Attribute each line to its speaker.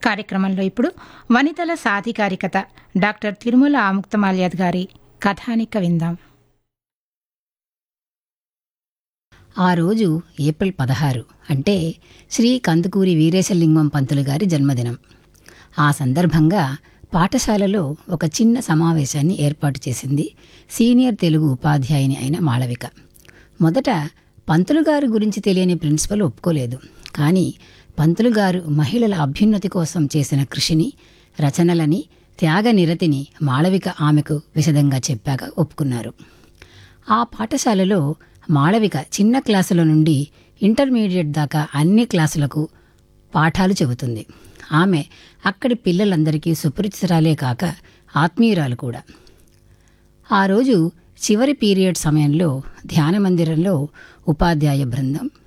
Speaker 1: కార్యక్రమంలో ఇప్పుడు వనితల సాధికారికత డాక్టర్ తిరుమల ఆముక్తమాల్యాద్ గారి కథానిక విందాం
Speaker 2: ఆ రోజు ఏప్రిల్ పదహారు అంటే శ్రీ కందుకూరి వీరేశలింగం పంతులు గారి జన్మదినం ఆ సందర్భంగా పాఠశాలలో ఒక చిన్న సమావేశాన్ని ఏర్పాటు చేసింది సీనియర్ తెలుగు ఉపాధ్యాయుని అయిన మాళవిక మొదట పంతులు గారి గురించి తెలియని ప్రిన్సిపల్ ఒప్పుకోలేదు కానీ పంతులు గారు మహిళల అభ్యున్నతి కోసం చేసిన కృషిని రచనలని త్యాగ నిరతిని మాళవిక ఆమెకు విశదంగా చెప్పాక ఒప్పుకున్నారు ఆ పాఠశాలలో మాళవిక చిన్న క్లాసుల నుండి ఇంటర్మీడియట్ దాకా అన్ని క్లాసులకు పాఠాలు చెబుతుంది ఆమె అక్కడి పిల్లలందరికీ సుపరిచితురాలే కాక ఆత్మీయురాలు కూడా ఆ రోజు చివరి పీరియడ్ సమయంలో ధ్యాన మందిరంలో ఉపాధ్యాయ బృందం